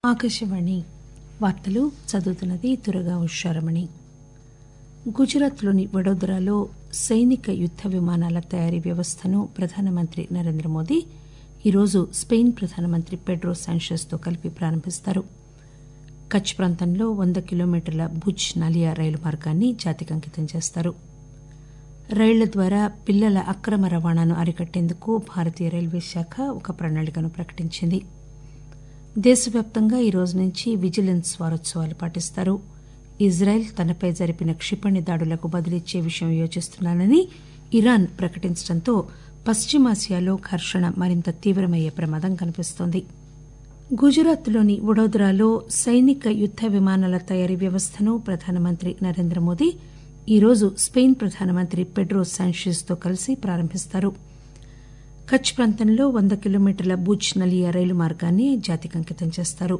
ఆకాశవాణి వార్తలు చదువుతున్నది తురగా ఉషారమణి గుజరాత్లోని వడోదరాలో సైనిక యుద్ద విమానాల తయారీ వ్యవస్థను ప్రధానమంత్రి నరేంద్ర మోదీ ఈరోజు స్పెయిన్ ప్రధానమంత్రి పెడ్రో శాంచెజ్ తో కలిపి ప్రారంభిస్తారు కచ్ ప్రాంతంలో వంద కిలోమీటర్ల భుజ్ నాలియా రైలు మార్గాన్ని జాతికి అంకితం చేస్తారు రైళ్ల ద్వారా పిల్లల అక్రమ రవాణాను అరికట్టేందుకు భారతీయ రైల్వే శాఖ ఒక ప్రణాళికను ప్రకటించింది దేశవ్యాప్తంగా ఈ రోజు నుంచి విజిలెన్స్ వారోత్సవాలు పాటిస్తారు ఇజ్రాయెల్ తనపై జరిపిన క్షిపణి దాడులకు బదిలిచ్చే విషయం యోచిస్తున్నానని ఇరాన్ ప్రకటించడంతో పశ్చిమాసియాలో ఘర్షణ మరింత తీవ్రమయ్యే ప్రమాదం కనిపిస్తోంది గుజరాత్లోని వడోదరాలో సైనిక యుద్ద విమానాల తయారీ వ్యవస్థను ప్రధానమంత్రి నరేంద్ర మోదీ ఈరోజు స్పెయిన్ ప్రధానమంత్రి పెడ్రో శాంచెజ్ తో కలిసి ప్రారంభిస్తారు కచ్ ప్రాంతంలో వంద కిలోమీటర్ల భుజ్ నలియా రైలు మార్గాన్ని జాతికి అంకితం చేస్తారు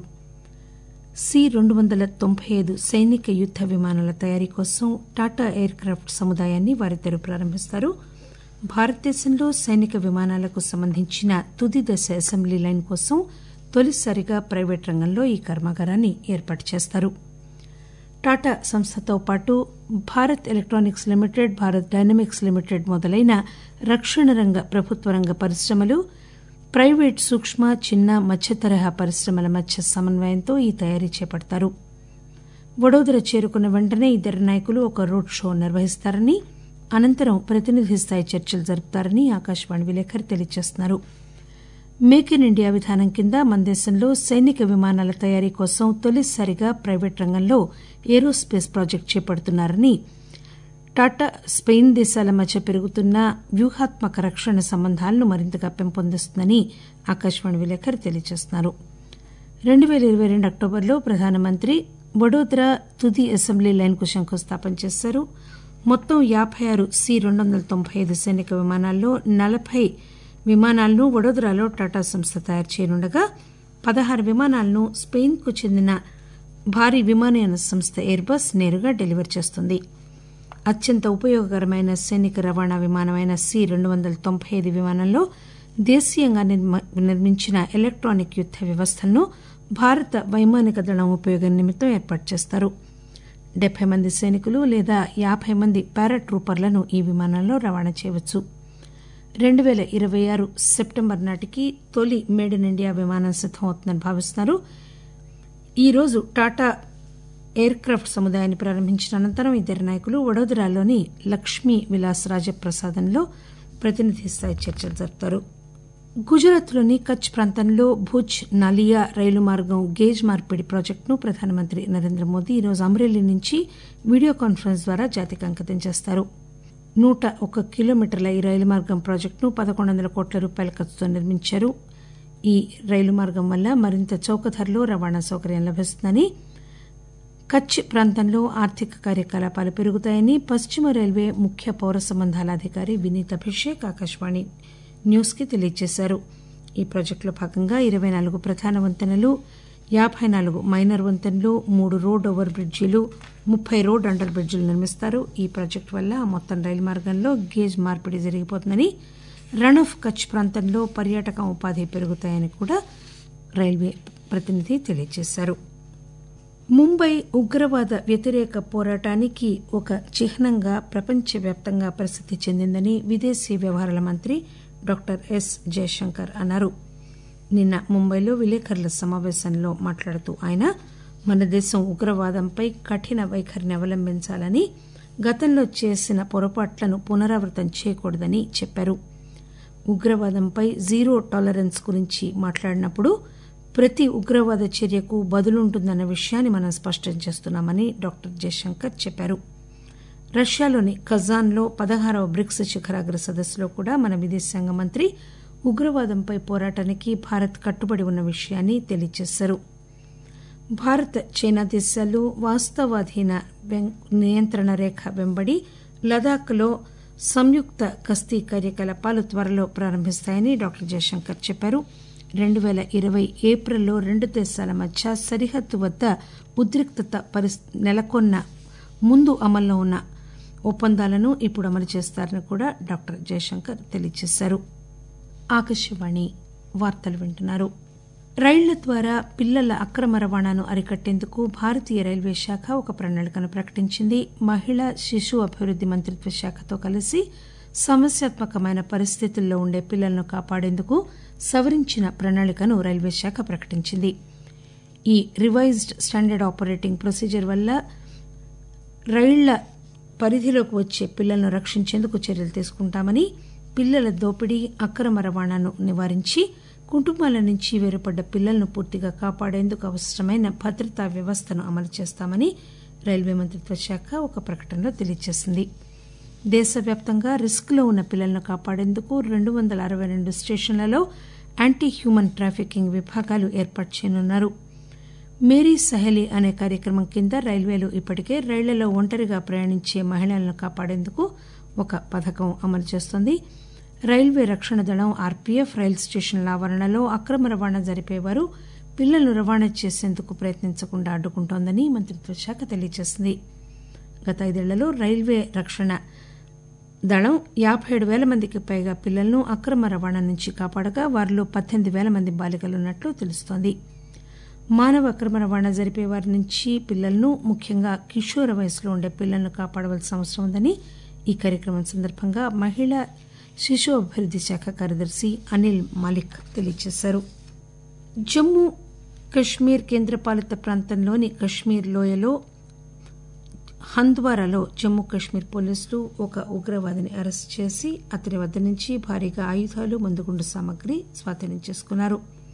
సి రెండు వందల తొంభై ఐదు సైనిక యుద్ద విమానాల తయారీ కోసం టాటా ఎయిర్ క్రాప్ట్ సముదాయాన్ని వారిద్దరూ ప్రారంభిస్తారు భారతదేశంలో సైనిక విమానాలకు సంబంధించిన తుది దశ అసెంబ్లీ లైన్ కోసం తొలిసారిగా ప్రైవేటు రంగంలో ఈ కర్మాగారాన్ని ఏర్పాటు చేస్తారు టాటా సంస్థతో పాటు Bharat electronics limited Bharat dynamics limited మొదలైన రక్షణ రంగ ప్రభుత్వ రంగ పరిశ్రమలు ప్రైవేటు సూక్ష్మ చిన్న మధ్యతరహా పరిశ్రమల మధ్య సమన్వయంతో ఈ తయారీ చేపడతారు వడోదర చేరుకున్న వెంటనే ఇద్దరు నాయకులు ఒక రోడ్ షో నిర్వహిస్తారని అనంతరం ప్రతినిధి స్థాయి చర్చలు జరుపుతారని ఆకాశవాణి విలేకరి తెలియజేస్తున్నారు మేక్ ఇన్ ఇండియా విధానం కింద మన దేశంలో సైనిక విమానాల తయారీ కోసం తొలిసారిగా ప్రైవేటు రంగంలో ఏరోస్పేస్ ప్రాజెక్టు చేపడుతున్నారని టాటా స్పెయిన్ దేశాల మధ్య పెరుగుతున్న వ్యూహాత్మక రక్షణ సంబంధాలను మరింతగా పెంపొందిస్తుందని ఆకాశవాణి విలేకరి తెలియజేస్తున్నారు రెండు పేల ఇరవై రెండు అక్టోబర్లో ప్రధానమంత్రి వడోదరా తుది అసెంబ్లీ లైన్ కు శంకుస్థాపన చేశారు మొత్తం యాబై ఆరు సి రెండు వందల తొంభై ఐదు సైనిక విమానాల్లో నలబై విమానాలను వడోదరాలో టాటా సంస్థ తయారు చేయనుండగా పదహారు విమానాలను స్పెయిన్ కు చెందిన భారీ విమానయాన సంస్థ ఎయిర్ బస్ నేరుగా డెలివరీ చేస్తుంది అత్యంత ఉపయోగకరమైన సైనిక రవాణా విమానమైన సి రెండు వందల తొంభై ఐదు విమానంలో దేశీయంగా నిర్మించిన ఎలక్టానిక్ యుద్ద వ్యవస్థలను భారత వైమానిక దళం ఉపయోగం నిమిత్తం ఏర్పాటు చేస్తారు డెబ్బై మంది సైనికులు లేదా యాబై మంది పారాట్రూపర్లను ఈ విమానంలో రవాణా చేయవచ్చు రెండు పేల ఇరవై ఆరు సెప్టెంబర్ నాటికి తొలి మేడ్ ఇన్ ఇండియా విమానం సిద్దమవుతుందని భావిస్తున్నారు ఈరోజు టాటా ఎయిర్ క్రాప్ట్ సముదాయాన్ని ప్రారంభించిన అనంతరం ఇద్దరు నాయకులు వడోదరాలోని లక్ష్మీ విలాస్ రాజప్రసాదంలో ప్రతినిధి స్థాయి చర్చలు జరుపుతారు గుజరాత్లోని కచ్ ప్రాంతంలో భుజ్ నాలియా రైలు మార్గం గేజ్ మార్పిడి ప్రాజెక్టును ప్రధానమంత్రి నరేంద్ర మోదీ ఈరోజు అమరేలీ నుంచి వీడియో కాన్ఫరెన్స్ ద్వారా జాతికి అంకితం చేస్తారు నూట ఒక్క కిలోమీటర్ల ఈ రైలు మార్గం ప్రాజెక్టును పదకొండు వందల కోట్ల రూపాయల ఖర్చుతో నిర్మించారు ఈ రైలు మార్గం వల్ల మరింత చౌక ధరలో రవాణా సౌకర్యం లభిస్తుందని కచ్ ప్రాంతంలో ఆర్థిక కార్యకలాపాలు పెరుగుతాయని పశ్చిమ రైల్వే ముఖ్య పౌర సంబంధాల అధికారి వినీత్ అభిషేక్ ఆకాశవాణి న్యూస్ కి తెలియజేశారు ఈ ప్రాజెక్టులో భాగంగా ఇరవై నాలుగు ప్రధాన వంతెనలు యాబై నాలుగు మైనర్ వంతెనలు మూడు రోడ్ ఓవర్ బ్రిడ్జీలు ముప్పై రోడ్ అండర్ బ్రిడ్జీలు నిర్మిస్తారు ఈ ప్రాజెక్టు వల్ల మొత్తం రైలు మార్గంలో గేజ్ మార్పిడి జరిగిపోతుందని రన్ ఆఫ్ కచ్ ప్రాంతంలో పర్యాటక ఉపాధి పెరుగుతాయని కూడా రైల్వే ప్రతినిధి తెలియజేశారు ముంబై ఉగ్రవాద వ్యతిరేక పోరాటానికి ఒక చిహ్నంగా ప్రపంచవ్యాప్తంగా ప్రసిద్ది చెందిందని విదేశీ వ్యవహారాల మంత్రి డాక్టర్ ఎస్ జయశంకర్ అన్నారు నిన్న ముంబైలో విలేకరుల సమావేశంలో మాట్లాడుతూ ఆయన మన దేశం ఉగ్రవాదంపై కఠిన వైఖరిని అవలంబించాలని గతంలో చేసిన పొరపాట్లను పునరావృతం చేయకూడదని చెప్పారు ఉగ్రవాదంపై జీరో టాలరెన్స్ గురించి మాట్లాడినప్పుడు ప్రతి ఉగ్రవాద చర్యకు బదులుంటుందన్న విషయాన్ని మనం స్పష్టం చేస్తున్నామని డాక్టర్ జయశంకర్ చెప్పారు రష్యాలోని కజాన్లో పదహారవ బ్రిక్స్ శిఖరాగ్ర సదస్సులో కూడా మన విదేశాంగ మంత్రి ఉగ్రవాదంపై పోరాటానికి భారత్ కట్టుబడి ఉన్న విషయాన్ని తెలియజేశారు భారత్ చైనా దేశాలు వాస్తవాధీన నియంత్రణ రేఖ వెంబడి లదాఖ్లో సంయుక్త గస్తీ కార్యకలాపాలు త్వరలో ప్రారంభిస్తాయని డాక్టర్ జయశంకర్ చెప్పారు రెండు పేల ఇరవై ఏప్రిల్లో రెండు దేశాల మధ్య సరిహద్దు వద్ద ఉద్రిక్తత నెలకొన్న ముందు అమల్లో ఉన్న ఒప్పందాలను ఇప్పుడు అమలు చేస్తారని కూడా డాక్టర్ జయశంకర్ తెలియజేశారు ఆకాశవాణి వార్తలు వింటున్నారు రైళ్ల ద్వారా పిల్లల అక్రమ రవాణాను అరికట్టేందుకు భారతీయ రైల్వే శాఖ ఒక ప్రణాళికను ప్రకటించింది మహిళా శిశు అభివృద్ది మంత్రిత్వ శాఖతో కలిసి సమస్యాత్మకమైన పరిస్థితుల్లో ఉండే పిల్లలను కాపాడేందుకు సవరించిన ప్రణాళికను రైల్వే శాఖ ప్రకటించింది ఈ రివైజ్డ్ స్టాండర్డ్ ఆపరేటింగ్ ప్రొసీజర్ వల్ల రైళ్ల పరిధిలోకి వచ్చే పిల్లలను రక్షించేందుకు చర్యలు తీసుకుంటామని పిల్లల దోపిడీ అక్రమ రవాణాను నివారించి కుటుంబాల నుంచి వేరుపడ్డ పిల్లలను పూర్తిగా కాపాడేందుకు అవసరమైన భద్రతా వ్యవస్థను అమలు చేస్తామని రైల్వే మంత్రిత్వ శాఖ ఒక ప్రకటనలో తెలియజేసింది దేశవ్యాప్తంగా రిస్క్ లో ఉన్న పిల్లలను కాపాడేందుకు రెండు వందల అరవై రెండు స్టేషన్లలో యాంటీ హ్యూమన్ ట్రాఫికింగ్ విభాగాలు ఏర్పాటు చేయనున్నారు మేరీ సహెలీ అనే కార్యక్రమం కింద రైల్వేలు ఇప్పటికే రైళ్లలో ఒంటరిగా ప్రయాణించే మహిళలను కాపాడేందుకు ఒక పథకం అమలు చేస్తోంది రైల్వే రక్షణ దళం ఆర్పీఎఫ్ రైలు స్టేషన్ల ఆవరణలో అక్రమ రవాణా జరిపేవారు పిల్లలను రవాణా చేసేందుకు ప్రయత్నించకుండా అడ్డుకుంటోందని మంత్రిత్వ శాఖ తెలియజేసింది గత ఐదేళ్లలో రైల్వే రక్షణ దళం యాబై ఏడు పేల మందికి పైగా పిల్లలను అక్రమ రవాణా నుంచి కాపాడగా వారిలో పద్దెనిమిది పేల మంది బాలికలున్నట్లు తెలుస్తోంది మానవ అక్రమ రవాణా జరిపే వారి నుంచి పిల్లలను ముఖ్యంగా కిషోర వయసులో ఉండే పిల్లలను కాపాడవలసిన అవసరం ఉందని ఈ కార్యక్రమం సందర్భంగా మహిళా శిశు అభివృద్ది శాఖ కార్యదర్శి అనిల్ మాలిక్ తెలియజేశారు జమ్మూ కశ్మీర్ కేంద్రపాలిత ప్రాంతంలోని కశ్మీర్ లోయలో హంద్వారాలో జమ్మూ కశ్మీర్ పోలీసులు ఒక ఉగ్రవాదిని అరెస్ట్ చేసి అతని వద్ద నుంచి భారీగా ఆయుధాలు మందుగుండు సామగ్రి స్వాధీనం చేసుకున్నారు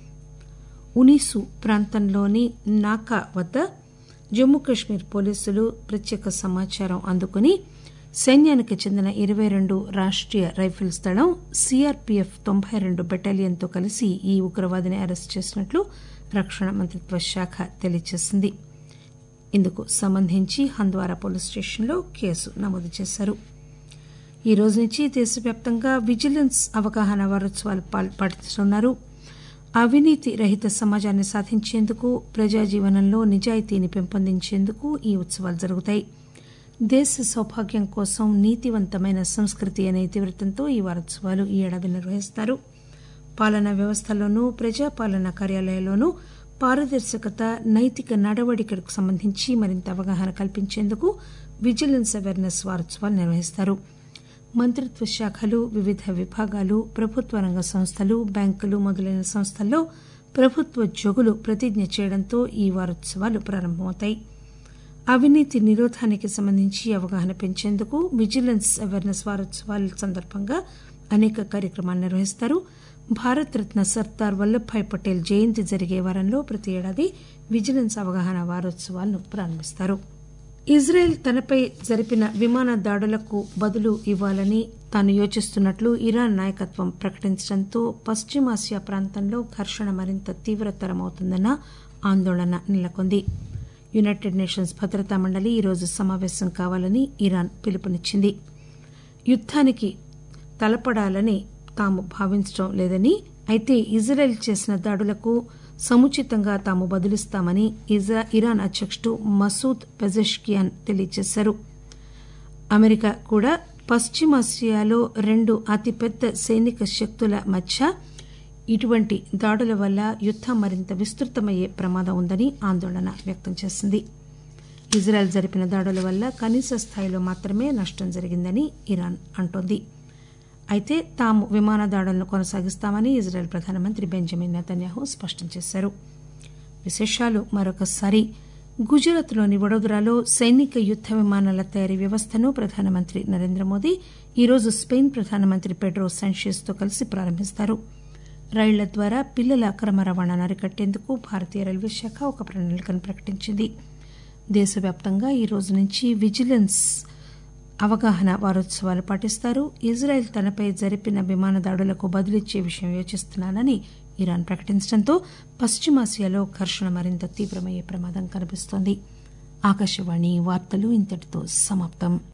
ఉనీసు ప్రాంతంలోని నాకా వద్ద జమ్మూ కశ్మీర్ పోలీసులు ప్రత్యేక సమాచారం అందుకుని సైన్యానికి చెందిన ఇరవై రెండు రాష్టీయ రైఫిల్స్ దళం సీఆర్పీఎఫ్ తొంభై రెండు బెటాలియన్తో కలిసి ఈ ఉగ్రవాదిని అరెస్ట్ చేసినట్లు రక్షణ మంత్రిత్వ శాఖ తెలియజేసింది ఇందుకు సంబంధించి హంద్వారా పోలీస్ స్టేషన్లో కేసు నమోదు చేశారు ఈ రోజు నుంచి దేశవ్యాప్తంగా విజిలెన్స్ అవగాహన వారోత్సవాలు పాటిస్తున్నారు అవినీతి రహిత సమాజాన్ని సాధించేందుకు ప్రజా జీవనంలో నిజాయితీని పెంపొందించేందుకు ఈ ఉత్సవాలు జరుగుతాయి దేశ సౌభాగ్యం కోసం నీతివంతమైన సంస్కృతి అనే ఇతివృత్తంతో ఈ వారోత్సవాలు ఈ ఏడాది నిర్వహిస్తారు పాలనా వ్యవస్థలోనూ ప్రజాపాలనా కార్యాలయాల్లోనూ పారదర్శకత నైతిక నడవడికలకు సంబంధించి మరింత అవగాహన కల్పించేందుకు విజిలెన్స్ అవేర్నెస్ వారోత్సవాలు నిర్వహిస్తారు మంత్రిత్వ శాఖలు వివిధ విభాగాలు ప్రభుత్వ రంగ సంస్థలు బ్యాంకులు మొదలైన సంస్థల్లో ప్రభుత్వోద్యోగులు ప్రతిజ్ఞ చేయడంతో ఈ వారోత్సవాలు ప్రారంభమవుతాయి అవినీతి నిరోధానికి సంబంధించి అవగాహన పెంచేందుకు విజిలెన్స్ అవేర్నెస్ వారోత్సవాల సందర్భంగా అనేక కార్యక్రమాలు నిర్వహిస్తారు భారత రత్న సర్దార్ వల్లభాయ్ పటేల్ జయంతి జరిగే వారంలో ప్రతి ఏడాది విజిలెన్స్ అవగాహన వారోత్సవాలను ప్రారంభిస్తారు ఇజ్రాయెల్ తనపై జరిపిన విమాన దాడులకు బదులు ఇవ్వాలని తాను యోచిస్తున్నట్లు ఇరాన్ నాయకత్వం ప్రకటించడంతో పశ్చిమాసియా ప్రాంతంలో ఘర్షణ మరింత తీవ్రతరమవుతుందన్న ఆందోళన నెలకొంది యునైటెడ్ నేషన్స్ భద్రతా మండలి ఈరోజు సమావేశం కావాలని ఇరాన్ పిలుపునిచ్చింది యుద్దానికి తలపడాలని తాము భావించడం లేదని అయితే ఇజ్రాయెల్ చేసిన దాడులకు సముచితంగా తాము బదులిస్తామని ఇరాన్ అధ్యకుడు మసూద్ పెజెష్కియాన్ తెలియజేశారు అమెరికా కూడా పశ్చిమాసియాలో రెండు అతిపెద్ద సైనిక శక్తుల మధ్య ఇటువంటి దాడుల వల్ల యుద్దం మరింత విస్తృతమయ్యే ప్రమాదం ఉందని ఆందోళన వ్యక్తం చేసింది ఇజ్రాయెల్ జరిపిన దాడుల వల్ల కనీస స్థాయిలో మాత్రమే నష్టం జరిగిందని ఇరాన్ అంటోంది అయితే తాము విమాన దాడులను కొనసాగిస్తామని ఇజ్రాయెల్ ప్రధానమంత్రి బెంజమిన్ నెతన్యాహు స్పష్టం చేశారు విశేషాలు మరొకసారి గుజరాత్లోని వడోదరాలో సైనిక యుద్ద విమానాల తయారీ వ్యవస్థను ప్రధానమంత్రి నరేంద్ర మోదీ ఈరోజు స్పెయిన్ ప్రధానమంత్రి పెడ్రో సాంచెజ్ తో కలిసి ప్రారంభిస్తారు రైళ్ల ద్వారా పిల్లల అక్రమ రవాణాను అరికట్టేందుకు భారతీయ రైల్వే శాఖ ఒక ప్రణాళికను ప్రకటించింది దేశవ్యాప్తంగా ఈ రోజు నుంచి విజిలెన్స్ అవగాహన వారోత్సవాలు పాటిస్తారు ఇజ్రాయెల్ తనపై జరిపిన విమాన దాడులకు బదులిచ్చే విషయం యోచిస్తున్నానని ఇరాన్ ప్రకటించడంతో పశ్చిమాసియాలో ఘర్షణ మరింత తీవ్రమయ్యే ప్రమాదం కనిపిస్తోంది ఆకాశవాణి వార్తలు ఇంతటితో సమాప్తం